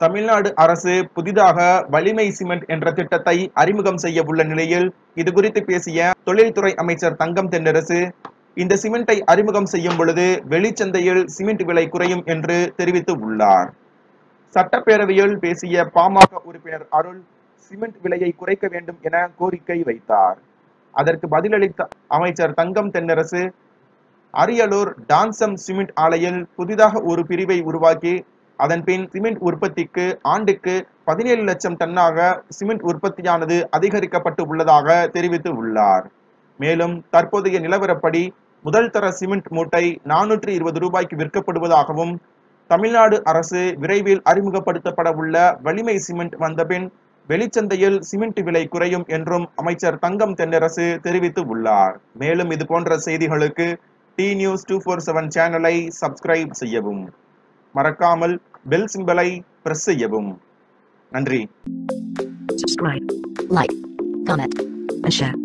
தமிழ்நாடு அரசு புதிதாக வலிமை சிமெண்ட் என்ற திட்டத்தை அறிமுகம் செய்ய உள்ள நிலையில் இது குறித்து பேசிய தொழில்துறை அமைச்சர் தங்கம் தென்னரசு இந்த சிமெண்டை அறிமுகம் செய்யும் பொழுது வெளிச்சந்தையில் சிமெண்ட் விலை குறையும் என்று தெரிவித்து உள்ளார் சட்டப்பேரவையில் பேசிய பாமக உறுப்பினர் அருள் சிமெண்ட் விலையை குறைக்க வேண்டும் என கோரிக்கை வைத்தார் அதற்கு பதிலளித்த அமைச்சர் தங்கம் தென்னரசு அரியலூர் டான்சம் சிமெண்ட் ஆலையில் புதிதாக ஒரு பிரிவை உருவாக்கி அதன் பின் சிமெண்ட் உற்பத்திக்கு ஆண்டுக்கு பதினேழு லட்சம் டன்னாக சிமெண்ட் உற்பத்தியானது அதிகரிக்கப்பட்டு உள்ளதாக தெரிவித்து உள்ளார் மேலும் தற்போதைய நிலவரப்படி முதல் தர சிமெண்ட் மூட்டை நானூற்றி இருபது ரூபாய்க்கு விற்கப்படுவதாகவும் தமிழ்நாடு அரசு விரைவில் அறிமுகப்படுத்தப்பட உள்ள வலிமை சிமெண்ட் வந்தபின் வெளிச்சந்தையில் சிமெண்ட் விலை குறையும் என்றும் அமைச்சர் தங்கம் தென்னரசு தெரிவித்து உள்ளார் மேலும் இது போன்ற செய்திகளுக்கு T News two four seven சேனலை சப்ஸ்கிரைப் செய்யவும் மறக்காமல் பெல் சிம்பலை பிரஸ் செய்யவும் நன்றி subscribe, like, comment, and share.